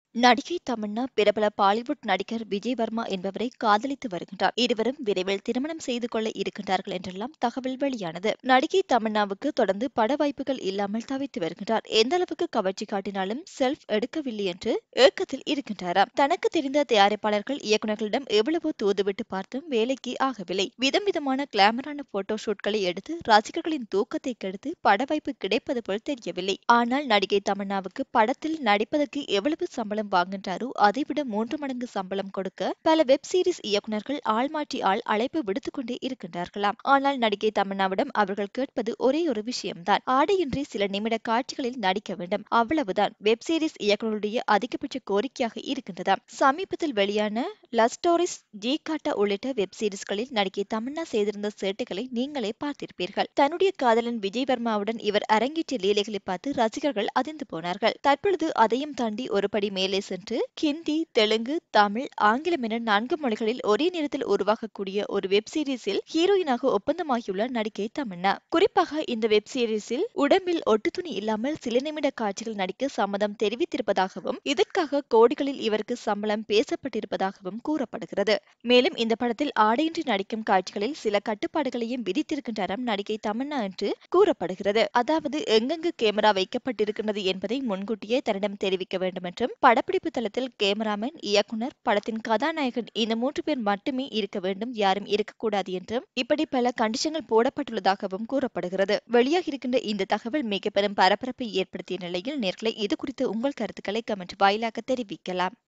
நடிகை தமன்னா பிரபல பாலிவுட் நடிகர் விஜய் வர்மா என்பவரை காதலித்து வருகின்றார் இருவரும் விரைவில் திருமணம் செய்து கொள்ள இருக்கின்றார்கள் என்றெல்லாம் தகவல் வெளியானது நடிகை தமன்னாவுக்கு தொடர்ந்து பட வாய்ப்புகள் இல்லாமல் தவித்து வருகின்றார் எந்த அளவுக்கு கவர்ச்சி காட்டினாலும் செல்ஃப் எடுக்கவில்லை என்று ஏக்கத்தில் இருக்கின்றாராம் தனக்கு தெரிந்த தயாரிப்பாளர்கள் இயக்குநர்களிடம் எவ்வளவோ தூதுவிட்டு பார்த்தும் வேலைக்கு ஆகவில்லை விதம் விதமான கிளாமரான போட்டோ ஷூட்களை எடுத்து ரசிகர்களின் தூக்கத்தை கெடுத்து பட வாய்ப்பு கிடைப்பது போல் தெரியவில்லை ஆனால் நடிகை தமன்னாவுக்கு படத்தில் நடிப்பதற்கு எவ்வளவு சம்பளம் வாங்குகின்றாரோ அதைவிட மூன்று மடங்கு சம்பளம் கொடுக்க பல வெப் சீரிஸ் இயக்குனர்கள் ஆள் மாற்றி ஆள் அழைப்பு விடுத்துக் கொண்டே இருக்கின்றார்களாம் ஆனால் நடிகை தமன்னாவிடம் அவர்கள் கேட்பது ஒரே ஒரு விஷயம்தான் ஆடையின்றி சில நிமிட காட்சிகளில் நடிக்க வேண்டும் அவ்வளவுதான் வெப் சீரிஸ் இயக்குனருடைய அதிகபட்ச கோரிக்கையாக இருக்கின்றதாம் சமீபத்தில் வெளியான லவ் ஸ்டோரிஸ் ஜி காட்டா உள்ளிட்ட வெப் சீரிஸ்களில் நடிகை தமன்னா செய்திருந்த சேட்டைகளை நீங்களே பார்த்திருப்பீர்கள் தன்னுடைய காதலன் விஜய் வர்மாவுடன் இவர் அரங்கேற்றிய லீலைகளை பார்த்து ரசிகர்கள் அதிர்ந்து போனார்கள் தற்பொழுது அதையும் தாண்டி ஒரு படி மேலே சென்று ஹிந்தி தெலுங்கு தமிழ் ஆங்கிலம் என நான்கு மொழிகளில் ஒரே நேரத்தில் உருவாகக்கூடிய ஒரு வெப் சீரிஸில் ஹீரோயினாக ஒப்பந்தமாகியுள்ளார் நடிகை தமன்னா குறிப்பாக இந்த வெப் சீரிஸில் உடம்பில் ஒட்டு துணி இல்லாமல் சில நிமிட காட்சிகள் நடிக்க சம்மதம் தெரிவித்திருப்பதாகவும் இதற்காக கோடிகளில் இவருக்கு சம்பளம் பேசப்பட்டிருப்பதாகவும் கூறப்படுகிறது மேலும் இந்த படத்தில் ஆடையின்றி நடிக்கும் காட்சிகளில் சில கட்டுப்பாடுகளையும் விதித்திருக்கின்றாராம் நடிகை தமன்னா என்று கூறப்படுகிறது அதாவது எங்கெங்கு கேமரா வைக்கப்பட்டிருக்கின்றது என்பதை முன்கூட்டியே தன்னிடம் தெரிவிக்க வேண்டும் என்றும் படப்பிடிப்பு தளத்தில் கேமராமேன் இயக்குனர் படத்தின் கதாநாயகன் இந்த மூன்று பேர் மட்டுமே இருக்க வேண்டும் யாரும் இருக்கக்கூடாது என்றும் இப்படி பல கண்டிஷன்கள் போடப்பட்டுள்ளதாகவும் கூறப்படுகிறது வெளியாக இருக்கின்ற இந்த தகவல் மிக பெரும் பரபரப்பை ஏற்படுத்திய நிலையில் நேர்களை இது குறித்து உங்கள் கருத்துக்களை கமெண்ட் வாயிலாக தெரிவிக்கலாம்